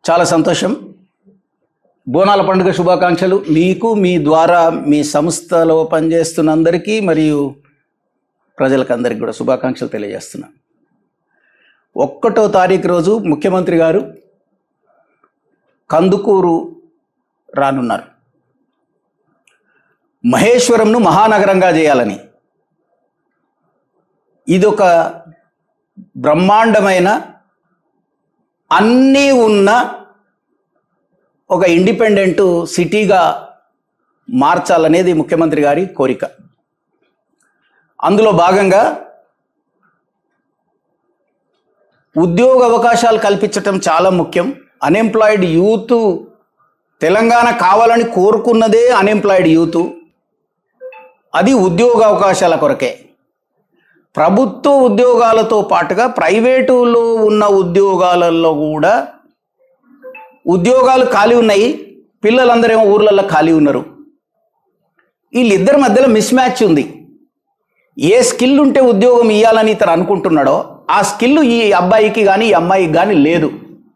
చాలా సంతోషం బోనాల పండుగ శుభాకాంక్షలు మీకు మీ ద్వారా మీ సంస్థలో పనిచేస్తున్న అందరికీ మరియు ప్రజలకు అందరికీ కూడా శుభాకాంక్షలు తెలియజేస్తున్నా ఒక్కటో తారీఖు రోజు ముఖ్యమంత్రి గారు కందుకూరు రానున్నారు మహేశ్వరంను మహానగరంగా చేయాలని ఇదొక బ్రహ్మాండమైన అన్నీ ఉన్న ఒక ఇండిపెండెంట్ సిటీగా మార్చాలనేది ముఖ్యమంత్రి గారి కోరిక అందులో భాగంగా ఉద్యోగ అవకాశాలు కల్పించటం చాలా ముఖ్యం అన్ఎంప్లాయిడ్ యూత్ తెలంగాణ కావాలని కోరుకున్నదే అన్ఎంప్లాయిడ్ యూత్ అది ఉద్యోగ అవకాశాల కొరకే ప్రభుత్వ ఉద్యోగాలతో పాటుగా ప్రైవేటులో ఉన్న ఉద్యోగాలలో కూడా ఉద్యోగాలు ఖాళీ ఉన్నాయి పిల్లలందరేమో ఊర్లలో ఖాళీ ఉన్నారు వీళ్ళిద్దరి మధ్యలో మిస్ మ్యాచ్ ఉంది ఏ స్కిల్ ఉంటే ఉద్యోగం ఇవ్వాలని ఇతను అనుకుంటున్నాడో ఆ స్కిల్ ఈ అబ్బాయికి కానీ ఈ అమ్మాయికి కానీ లేదు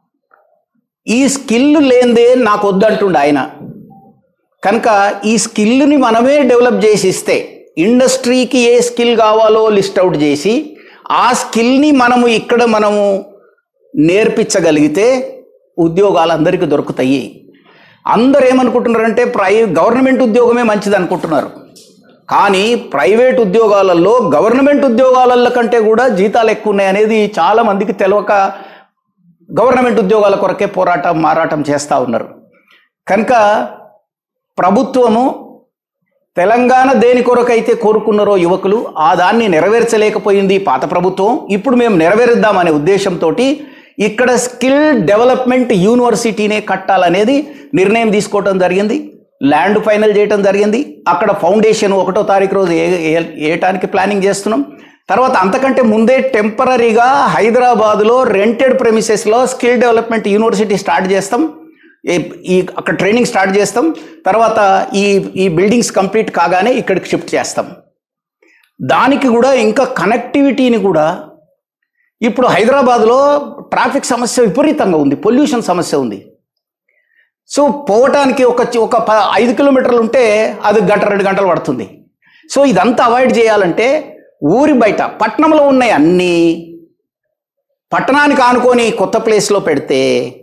ఈ స్కిల్ లేనిదే నాకు వద్దంటుండే ఆయన కనుక ఈ స్కిల్ని మనమే డెవలప్ చేసి ఇస్తే ఇండస్ట్రీకి ఏ స్కిల్ కావాలో లిస్ట్ అవుట్ చేసి ఆ స్కిల్ని మనము ఇక్కడ మనము నేర్పించగలిగితే ఉద్యోగాలు అందరికీ దొరుకుతాయి అందరు ఏమనుకుంటున్నారంటే ప్రై గవర్నమెంట్ ఉద్యోగమే మంచిది అనుకుంటున్నారు కానీ ప్రైవేట్ ఉద్యోగాలలో గవర్నమెంట్ ఉద్యోగాల కంటే కూడా జీతాలు ఎక్కువ ఉన్నాయి అనేది చాలా మందికి తెలియక గవర్నమెంట్ ఉద్యోగాల కొరకే పోరాటం మారాటం చేస్తూ ఉన్నారు కనుక ప్రభుత్వము తెలంగాణ దేని కొరకైతే కోరుకున్నారో యువకులు ఆ దాన్ని నెరవేర్చలేకపోయింది పాత ప్రభుత్వం ఇప్పుడు మేము నెరవేరుద్దామనే ఉద్దేశంతో ఇక్కడ స్కిల్ డెవలప్మెంట్ యూనివర్సిటీనే కట్టాలనేది నిర్ణయం తీసుకోవటం జరిగింది ల్యాండ్ ఫైనల్ చేయటం జరిగింది అక్కడ ఫౌండేషన్ ఒకటో తారీఖు రోజు ఏ- ఏ- వేయటానికి ప్లానింగ్ చేస్తున్నాం తర్వాత అంతకంటే ముందే టెంపరీగా హైదరాబాద్లో రెంటెడ్ ప్రెమిసెస్లో స్కిల్ డెవలప్మెంట్ యూనివర్సిటీ స్టార్ట్ చేస్తాం ఈ- ఈ అక్కడ ట్రైనింగ్ స్టార్ట్ చేస్తాం తర్వాత ఈ ఈ బిల్డింగ్స్ కంప్లీట్ కాగానే ఇక్కడికి షిఫ్ట్ చేస్తాం దానికి కూడా ఇంకా కనెక్టివిటీని కూడా ఇప్పుడు హైదరాబాద్లో ట్రాఫిక్ సమస్య విపరీతంగా ఉంది పొల్యూషన్ సమస్య ఉంది సో పోవటానికి ఒక చి- ఒక ప- ఐదు కిలోమీటర్లు ఉంటే అది గంట రెండు గంటలు పడుతుంది సో ఇదంతా అవాయిడ్ చేయాలంటే ఊరి బయట పట్టణంలో ఉన్నాయి అన్నీ పట్టణానికి ఆనుకొని కొత్త ప్లేస్లో పెడితే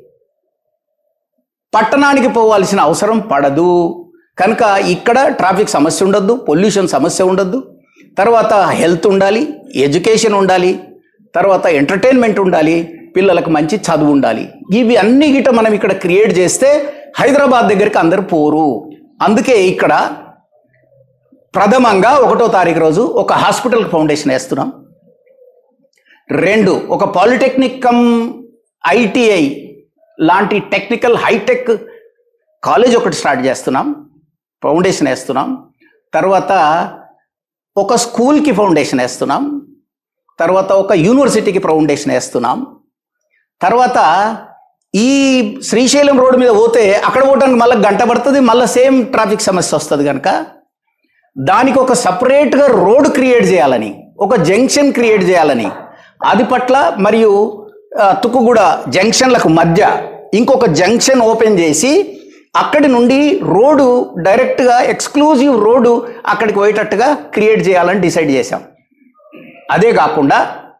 పట్టణానికి పోవాల్సిన అవసరం పడదు కనుక ఇక్కడ ట్రాఫిక్ సమస్య ఉండొద్దు పొల్యూషన్ సమస్య ఉండొద్దు తర్వాత హెల్త్ ఉండాలి ఎడ్యుకేషన్ ఉండాలి తర్వాత ఎంటర్టైన్మెంట్ ఉండాలి పిల్లలకు మంచి చదువు ఉండాలి ఇవి అన్ని గిట మనం ఇక్కడ క్రియేట్ చేస్తే హైదరాబాద్ దగ్గరికి అందరు పోరు అందుకే ఇక్కడ ప్రథమంగా ఒకటో తారీఖు రోజు ఒక హాస్పిటల్ ఫౌండేషన్ వేస్తున్నాం రెండు ఒక పాలిటెక్నిక్ కమ్ ఐటీఐ లాంటి టెక్నికల్ హైటెక్ కాలేజ్ ఒకటి స్టార్ట్ చేస్తున్నాం ఫౌండేషన్ వేస్తున్నాం తర్వాత ఒక స్కూల్కి ఫౌండేషన్ వేస్తున్నాం తర్వాత ఒక యూనివర్సిటీకి ఫౌండేషన్ వేస్తున్నాం తర్వాత ఈ శ్రీశైలం రోడ్డు మీద పోతే అక్కడ పోవడానికి మళ్ళీ గంట పడుతుంది మళ్ళీ సేమ్ ట్రాఫిక్ సమస్య వస్తుంది కనుక దానికి ఒక సపరేట్గా రోడ్ క్రియేట్ చేయాలని ఒక జంక్షన్ క్రియేట్ చేయాలని అది పట్ల మరియు ఆ, తుక్కుగూడ జంక్షన్లకు మధ్య ఇంకొక జంక్షన్ ఓపెన్ చేసి అక్కడి నుండి రోడ్డు డైరెక్ట్గా ఎక్స్క్లూజివ్ రోడ్డు అక్కడికి పోయేటట్టుగా క్రియేట్ చేయాలని డిసైడ్ చేశాం అదే కాకుండా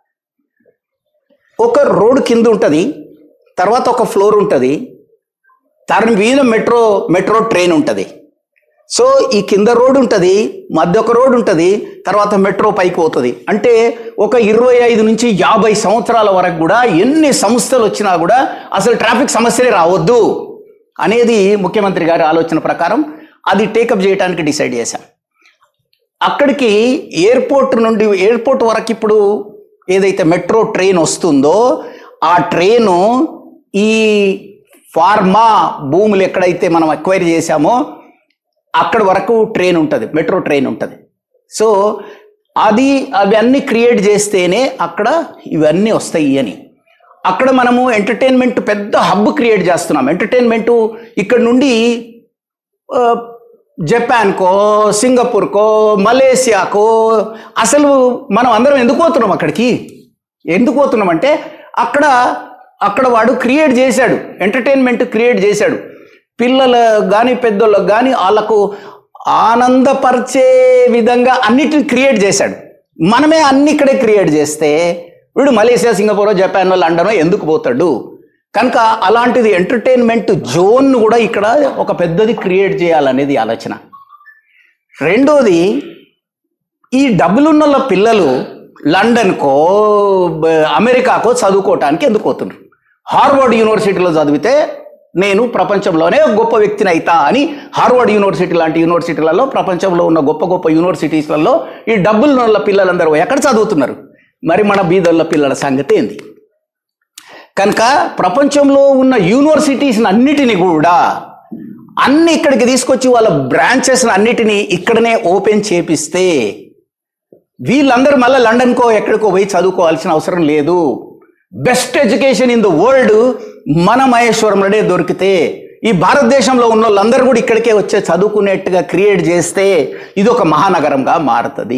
ఒక రోడ్ కింద ఉంటుంది తర్వాత ఒక ఫ్లోర్ ఉంటుంది దాని మీద మెట్రో మెట్రో ట్రైన్ ఉంటుంది సో ఈ కింద రోడ్ ఉంటుంది మధ్య ఒక రోడ్ ఉంటుంది తర్వాత మెట్రో పైకి పోతుంది అంటే ఒక ఇరవై ఐదు నుంచి యాభై సంవత్సరాల వరకు కూడా ఎన్ని సంస్థలు వచ్చినా కూడా అసలు ట్రాఫిక్ సమస్యలే రావద్దు అనేది ముఖ్యమంత్రి గారి ఆలోచన ప్రకారం అది టేకప్ చేయడానికి డిసైడ్ చేశాం అక్కడికి ఎయిర్పోర్ట్ నుండి ఎయిర్పోర్ట్ వరకు ఇప్పుడు ఏదైతే మెట్రో ట్రైన్ వస్తుందో ఆ ట్రైను ఈ ఫార్మా భూములు ఎక్కడైతే మనం ఎక్వైరీ చేశామో అక్కడ వరకు ట్రైన్ ఉంటుంది మెట్రో ట్రైన్ ఉంటుంది సో అది అవన్నీ క్రియేట్ చేస్తేనే అక్కడ ఇవన్నీ వస్తాయి అని అక్కడ మనము ఎంటర్టైన్మెంట్ పెద్ద హబ్ క్రియేట్ చేస్తున్నాం ఎంటర్టైన్మెంట్ ఇక్కడ నుండి ఆ, జపాన్కో సింగపూర్కో మలేసియాకో అసలు మనం అందరం ఎందుకు పోతున్నాం అక్కడికి ఎందుకు పోతున్నాం అంటే అక్కడ అక్కడ వాడు క్రియేట్ చేశాడు ఎంటర్టైన్మెంట్ క్రియేట్ చేశాడు పిల్లలు కానీ పెద్దోళ్ళకి కానీ వాళ్ళకు ఆనందపరిచే విధంగా అన్నిటిని క్రియేట్ చేశాడు మనమే అన్ని ఇక్కడే క్రియేట్ చేస్తే వీడు మలేసియా సింగపూర్ జపాన్ లండన్ ఎందుకు పోతాడు కనుక అలాంటిది ఎంటర్టైన్మెంట్ జోన్ కూడా ఇక్కడ ఒక పెద్దది క్రియేట్ చేయాలనేది ఆలోచన రెండోది ఈ డబ్బులున్న పిల్లలు లండన్కో బ- అమెరికాకో చదువుకోవటానికి ఎందుకు పోతున్నారు హార్వర్డ్ యూనివర్సిటీలో చదివితే నేను ప్రపంచంలోనే గొప్ప వ్యక్తిని అయితా అని హార్వర్డ్ యూనివర్సిటీ లాంటి యూనివర్సిటీలలో ప్రపంచంలో ఉన్న గొప్ప గొప్ప యూనివర్సిటీస్లలో ఈ డబ్బులున్న పిల్లలందరూ ఎక్కడ చదువుతున్నారు మరి మన బీదోళ్ళ పిల్లల సంగతి ఏంది కనుక ప్రపంచంలో ఉన్న యూనివర్సిటీస్ అన్నిటిని కూడా అన్ని ఇక్కడికి తీసుకొచ్చి వాళ్ళ బ్రాంచెస్ అన్నిటినీ ఇక్కడనే ఓపెన్ చేపిస్తే వీళ్ళందరూ మళ్ళీ లండన్కో ఎక్కడికో పోయి చదువుకోవాల్సిన అవసరం లేదు best education in the world మన మహేశ్వరంలోనే దొరికితే ఈ భారతదేశంలో ఉన్న వాళ్ళందరూ కూడా ఇక్కడికే వచ్చే చదువుకునేట్టుగా క్రియేట్ చేస్తే ఇది ఒక మహానగరంగా మారుతుంది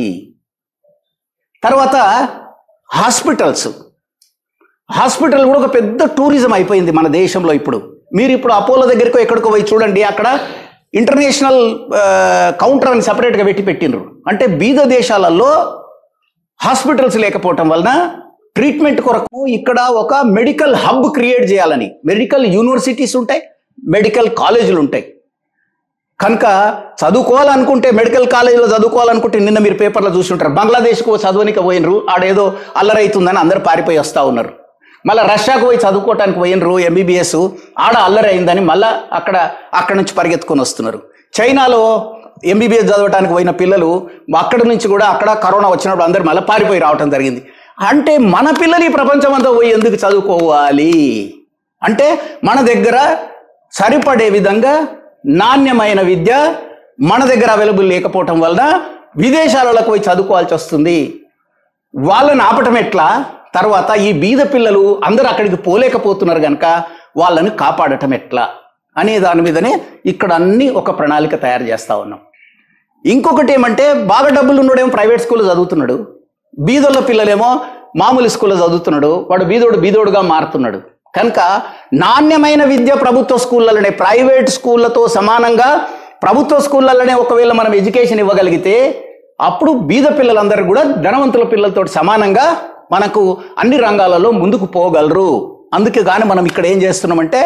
తర్వాత హాస్పిటల్స్ హాస్పిటల్ కూడా ఒక పెద్ద టూరిజం అయిపోయింది మన దేశంలో ఇప్పుడు మీరు ఇప్పుడు అపోలో దగ్గరికి ఎక్కడికో పోయి చూడండి అక్కడ ఇంటర్నేషనల్ కౌంటర్ అని సపరేట్గా పెట్టి పెట్టిండ్రు అంటే బీద దేశాలలో హాస్పిటల్స్ లేకపోవటం వలన ట్రీట్మెంట్ కొరకు ఇక్కడ ఒక మెడికల్ హబ్ క్రియేట్ చేయాలని మెడికల్ యూనివర్సిటీస్ ఉంటాయి మెడికల్ కాలేజీలు ఉంటాయి కనుక చదువుకోవాలనుకుంటే మెడికల్ కాలేజీలో చదువుకోవాలనుకుంటే నిన్న మీరు పేపర్లో చూస్తుంటారు బంగ్లాదేశ్కు చదవనికి పోయినరు ఆడేదో అల్లరైతుందని అందరు పారిపోయి వస్తూ ఉన్నారు మళ్ళీ రష్యాకు పోయి చదువుకోవటానికి పోయినరు ఎంబీబీఎస్ ఆడ అల్లరి అయిందని మళ్ళీ అక్కడ అక్కడ నుంచి పరిగెత్తుకొని వస్తున్నారు చైనాలో ఎంబీబీఎస్ చదవడానికి పోయిన పిల్లలు అక్కడ నుంచి కూడా అక్కడ కరోనా వచ్చినప్పుడు అందరు మళ్ళీ పారిపోయి రావటం జరిగింది అంటే మన పిల్లలు ఈ ప్రపంచం అంతా పోయి ఎందుకు చదువుకోవాలి అంటే మన దగ్గర సరిపడే విధంగా నాణ్యమైన విద్య మన దగ్గర అవైలబుల్ లేకపోవటం వలన విదేశాలకు పోయి చదువుకోవాల్సి వస్తుంది వాళ్ళని ఆపటం ఎట్లా తర్వాత ఈ బీద పిల్లలు అందరూ అక్కడికి పోలేకపోతున్నారు కనుక వాళ్ళని కాపాడటం ఎట్లా అనే దాని మీదనే ఇక్కడ అన్ని ఒక ప్రణాళిక తయారు చేస్తా ఉన్నాం ఇంకొకటి ఏమంటే బాగా డబ్బులు ఉన్నోడేమో ప్రైవేట్ స్కూల్లో చదువుతున్నాడు బీదోళ్ళ పిల్లలేమో మామూలు స్కూల్లో చదువుతున్నాడు వాడు బీదోడు బీదోడుగా మారుతున్నాడు కనుక నాణ్యమైన విద్య ప్రభుత్వ స్కూళ్ళలోనే ప్రైవేట్ స్కూళ్ళతో సమానంగా ప్రభుత్వ స్కూళ్ళలోనే ఒకవేళ మనం ఎడ్యుకేషన్ ఇవ్వగలిగితే అప్పుడు బీద పిల్లలందరూ కూడా ధనవంతుల పిల్లలతో సమానంగా మనకు అన్ని రంగాలలో ముందుకు పోగలరు అందుకే కానీ మనం ఇక్కడ ఏం చేస్తున్నామంటే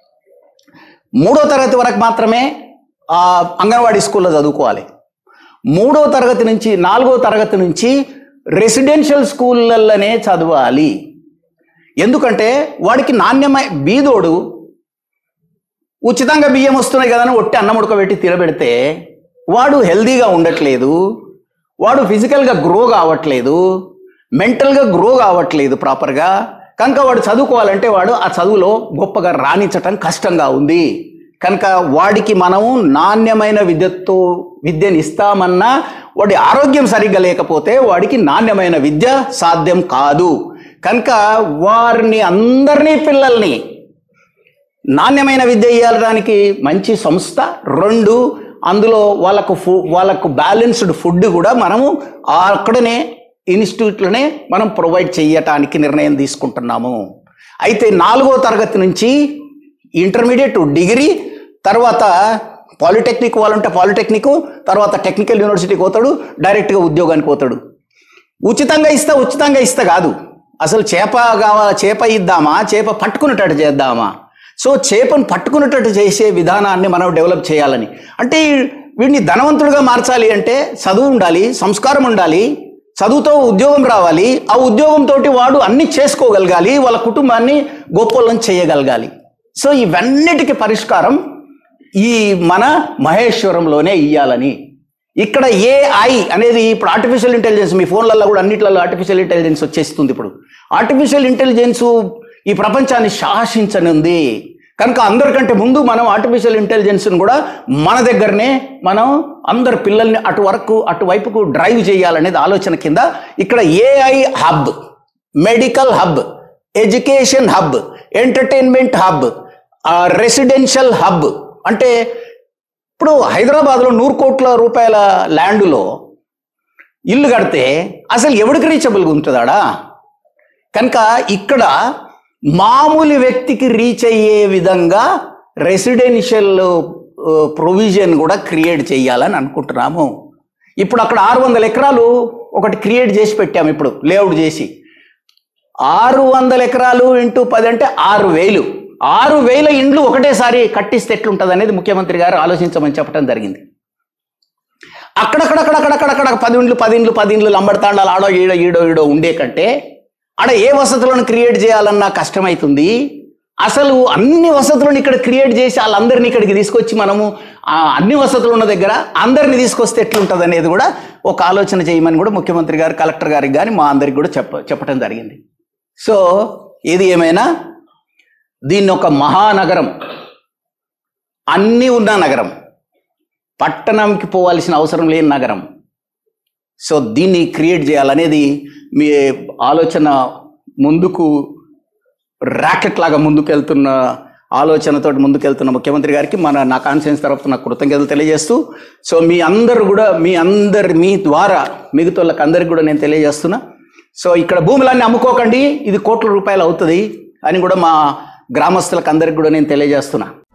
మూడో తరగతి వరకు మాత్రమే ఆ అంగన్వాడీ స్కూల్లో చదువుకోవాలి మూడో తరగతి నుంచి నాలుగో తరగతి నుంచి రెసిడెన్షియల్ స్కూళ్ళల్లోనే చదవాలి ఎందుకంటే వాడికి నాణ్యమై బీదోడు ఉచితంగా బియ్యం వస్తున్నాయి కదా అని ఒట్టి అన్నం ఉడకబెట్టి తినబెడితే వాడు హెల్దీగా ఉండట్లేదు వాడు ఫిజికల్గా గ్రో కావట్లేదు మెంటల్గా గ్రో కావట్లేదు ప్రాపర్గా కనుక వాడు చదువుకోవాలంటే వాడు ఆ చదువులో గొప్పగా రాణించటం కష్టంగా ఉంది కనుక వాడికి మనము నాణ్యమైన విద్యతో విద్యను ఇస్తామన్నా వాడి ఆరోగ్యం సరిగ్గా లేకపోతే వాడికి నాణ్యమైన విద్య సాధ్యం కాదు కనుక వారిని అందరినీ పిల్లల్ని నాణ్యమైన విద్య ఇవ్వడానికి మంచి సంస్థ రెండు అందులో వాళ్ళకు ఫు వాళ్ళకు బ్యాలెన్స్డ్ ఫుడ్ కూడా మనము అక్కడనే ఇన్స్టిట్యూట్లోనే మనం ప్రొవైడ్ చేయటానికి నిర్ణయం తీసుకుంటున్నాము అయితే నాలుగో తరగతి నుంచి ఇంటర్మీడియట్ డిగ్రీ తర్వాత పాలిటెక్నిక్ పోవాలంటే పాలిటెక్నిక్ తర్వాత టెక్నికల్ యూనివర్సిటీకి పోతాడు డైరెక్ట్గా ఉద్యోగానికి పోతాడు ఉచితంగా ఇస్తా ఉచితంగా ఇస్తా కాదు అసలు చేప కావాలా చేప ఇద్దామా చేప పట్టుకునేటట్టు చేద్దామా సో చేపను పట్టుకునేటట్టు చేసే విధానాన్ని మనం డెవలప్ చేయాలని అంటే ఈ- వీడిని ధనవంతుడిగా మార్చాలి అంటే చదువు ఉండాలి సంస్కారం ఉండాలి చదువుతో ఉద్యోగం రావాలి ఆ ఉద్యోగంతో వాడు అన్ని చేసుకోగలగాలి వాళ్ళ కుటుంబాన్ని గొప్పలను చేయగలగాలి సో ఇవన్నిటికీ పరిష్కారం ఈ మన మహేశ్వరంలోనే ఇయ్యాలని ఇక్కడ ఏఐ అనేది ఇప్పుడు ఆర్టిఫిషియల్ ఇంటెలిజెన్స్ మీ ఫోన్లలో కూడా అన్నిట్లలో ఆర్టిఫిషియల్ ఇంటెలిజెన్స్ వచ్చేస్తుంది ఇప్పుడు ఆర్టిఫిషియల్ ఇంటెలిజెన్స్ ఈ ప్రపంచాన్ని శాసించనుంది కనుక అందరికంటే ముందు మనం ఆర్టిఫిషియల్ ఇంటెలిజెన్స్ని కూడా మన దగ్గరనే మనం అందరు పిల్లల్ని అటు వరకు అటువైపుకు డ్రైవ్ చేయాలనేది ఆలోచన కింద ఇక్కడ AI hub medical hub education hub entertainment hub residential hub అంటే ఇప్పుడు హైదరాబాద్లో నూరు కోట్ల రూపాయల ల్యాండ్లో ఇల్లు కడితే అసలు ఎవడికి రీచబుల్గా ఉంటుందాడా కనుక ఇక్కడ మామూలు వ్యక్తికి రీచ్ అయ్యే విధంగా రెసిడెన్షియల్ ప్రొవిజన్ కూడా క్రియేట్ చేయాలని అనుకుంటున్నాము ఇప్పుడు అక్కడ ఆరు వందల ఎకరాలు ఒకటి క్రియేట్ చేసి పెట్టాము ఇప్పుడు లేఅవుట్ చేసి ఆరు వందల ఎకరాలు ఇంటూ పది అంటే ఆరు వేలు ఆరు వేల ఇండ్లు ఒకటేసారి కట్టిస్తే ఎట్లుంటుంది అనేది ముఖ్యమంత్రి గారు ఆలోచించమని చెప్పడం జరిగింది అక్కడక్కడక్కడక్కడక్కడక్కడ పది ఇండ్లు పది ఇండ్లు పది ఇండ్లు లంబడతాండాలు ఆడో ఈడో ఈడో ఈడో ఉండే కంటే ఆడ ఏ వసతులను క్రియేట్ చేయాలన్నా కష్టమవుతుంది అసలు అన్ని వసతులను ఇక్కడ క్రియేట్ చేసి వాళ్ళందరినీ ఇక్కడికి తీసుకొచ్చి మనము ఆ అన్ని వసతులు ఉన్న దగ్గర అందరిని తీసుకొస్తే ఎట్లుంటుంది అనేది కూడా ఒక ఆలోచన చేయమని కూడా ముఖ్యమంత్రి గారు కలెక్టర్ గారికి కానీ మా అందరికి కూడా చెప్ప చెప్పడం జరిగింది సో ఏది ఏమైనా దీన్ని ఒక మహానగరం అన్నీ ఉన్న నగరం పట్టణంకి పోవాల్సిన అవసరం లేని నగరం సో దీన్ని క్రియేట్ చేయాలనేది మీ ఆలోచన ముందుకు ర్యాకెట్ లాగా ముందుకెళ్తున్న ఆలోచనతో ముందుకెళ్తున్న ముఖ్యమంత్రి గారికి మన నా కాన్ఫిడెన్స్ తరఫున కృతజ్ఞతలు తెలియజేస్తూ సో మీ అందరు కూడా మీ అందరి మీ ద్వారా మిగతా వాళ్ళకి అందరికి కూడా నేను తెలియజేస్తున్నా సో ఇక్కడ భూములన్నీ అమ్ముకోకండి ఇది కోట్ల రూపాయలు అవుతుంది అని కూడా మా గ్రామస్తులకు అందరికి కూడా నేను తెలియజేస్తున్నా